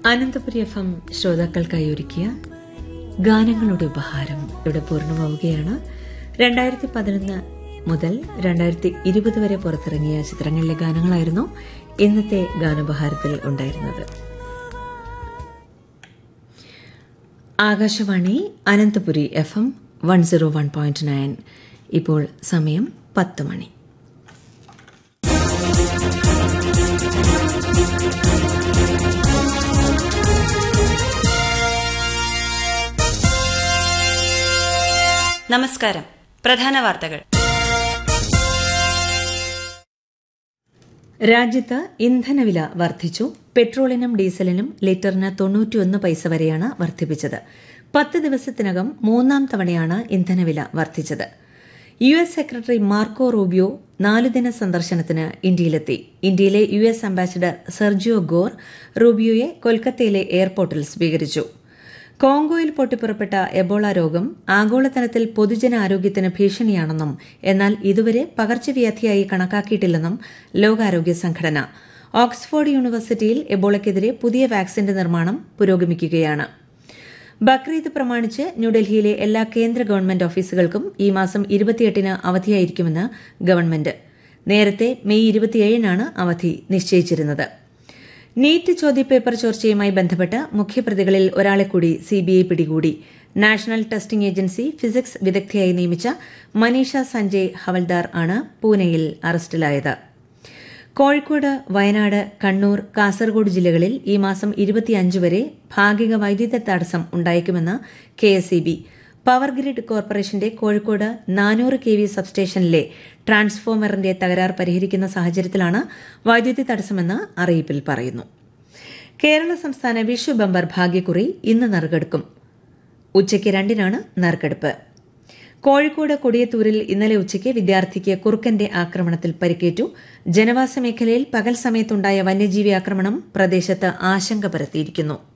Ananthapuri F M ശ്രോതാക്കൾക്കായി ഒരുക്കിയ ഗാനങ്ങളുടെ ഉപഹാരം ഇവിടെ പൂർണ്ണമാവുകയാണ് രണ്ടായിരത്തി പതിനൊന്ന് മുതൽ രണ്ടായിരത്തി ഇരുപത് വരെ പുറത്തിറങ്ങിയ ചിത്രങ്ങളിലെ ഗാനങ്ങളായിരുന്നു ഇന്നത്തെ ഗാനോപഹാരത്തിൽ ഉണ്ടായിരുന്നത് Akashvani Ananthapuri F M one zero one point nine ഇപ്പോൾ സമയം പത്ത് മണി നമസ്കാരം പ്രധാന വാർത്തകൾ രാജ്യത്ത് ഇന്ധനവില വർദ്ധിച്ചു പെട്രോളിനും ഡീസലിനും ലിറ്ററിന് തൊണ്ണൂറ്റിയൊന്ന് പൈസ വരെയാണ് വർദ്ധിപ്പിച്ചത് പത്ത് ദിവസത്തിനകം മൂന്നാം തവണയാണ് ഇന്ധനവില വർദ്ധിച്ചത് U S secretary Marco Rubio നാലുദിന സന്ദർശനത്തിന് ഇന്ത്യയിലെത്തി ഇന്ത്യയിലെ U S ambassador Sergio Gor റൂബിയോയെ കൊൽക്കത്തയിലെ എയർപോർട്ടിൽ സ്വീകരിച്ചു കോങ്കോയിൽ പൊട്ടിപ്പുറപ്പെട്ട എബോള രോഗം ആഗോളതലത്തിൽ പൊതുജനാരോഗ്യത്തിന് ഭീഷണിയാണെന്നും എന്നാൽ ഇതുവരെ പകർച്ചവ്യാധിയായി കണക്കാക്കിയിട്ടില്ലെന്നും ലോകാരോഗ്യ സംഘടന ഓക്സ്ഫോർഡ് യൂണിവേഴ്സിറ്റിയിൽ എബോളയ്ക്കെതിരെ പുതിയ വാക്സിന്റെ നിർമ്മാണം പുരോഗമിക്കുകയാണ് ബക്രീദ് പ്രമാണിച്ച് ന്യൂഡൽഹിയിലെ എല്ലാ കേന്ദ്ര ഗവൺമെന്റ് ഓഫീസുകൾക്കും ഈ മാസം ഇരുപത്തിയെട്ടിന് അവധിയായിരിക്കുമെന്ന് ഗവൺമെന്റ് നേരത്തെ മെയ് ഇരുപത്തിയേഴിനാണ് അവധി നിശ്ചയിച്ചിരുന്നത് നീറ്റ് ചോദ്യപേപ്പർ ചോർച്ചയുമായി ബന്ധപ്പെട്ട് മുഖ്യപ്രതികളിൽ ഒരാളെ കൂടി സിബിഐ പിടികൂടി നാഷണൽ ടെസ്റ്റിംഗ് ഏജൻസി ഫിസിക്സ് വിദഗ്ധയായി നിയമിച്ച മനീഷ സഞ്ജയ് ഹവൽദാർ ആണ് പൂനെയിൽ അറസ്റ്റിലായത് കോഴിക്കോട് വയനാട് കണ്ണൂർ കാസർഗോഡ് ജില്ലകളിൽ ഈ മാസം ഇരുപത്തിയഞ്ച് വരെ ഭാഗിക വൈദ്യുത തടസ്സം ഉണ്ടായേക്കുമെന്ന് K S E B power grid കോർപ്പറേഷന്റെ കോഴിക്കോട് നാനൂറ് കെ വി സബ്സ്റ്റേഷനിലെ ട്രാൻസ്ഫോമറിന്റെ തകരാർ പരിഹരിക്കുന്ന സാഹചര്യത്തിലാണ് വൈദ്യുതി തടസ്സമെന്ന് അറിയിപ്പിൽ പറയുന്നു കേരള സംസ്ഥാന വിഷു ബമ്പർ ഭാഗ്യക്കുറി ഇന്ന് നറുക്കെടുക്കും ഉച്ചയ്ക്ക് രണ്ടിനാണ് നറുക്കെടുപ്പ് കോഴിക്കോട് കൊടിയത്തൂരിൽ ഇന്നലെ ഉച്ചയ്ക്ക് വിദ്യാർത്ഥിക്ക് കുറുക്കന്റെ ആക്രമണത്തിൽ പരിക്കേറ്റു ജനവാസ മേഖലയിൽ പകൽ സമയത്തുണ്ടായ വന്യജീവി ആക്രമണം പ്രദേശത്ത് ആശങ്ക പരത്തിയിരിക്കുന്നു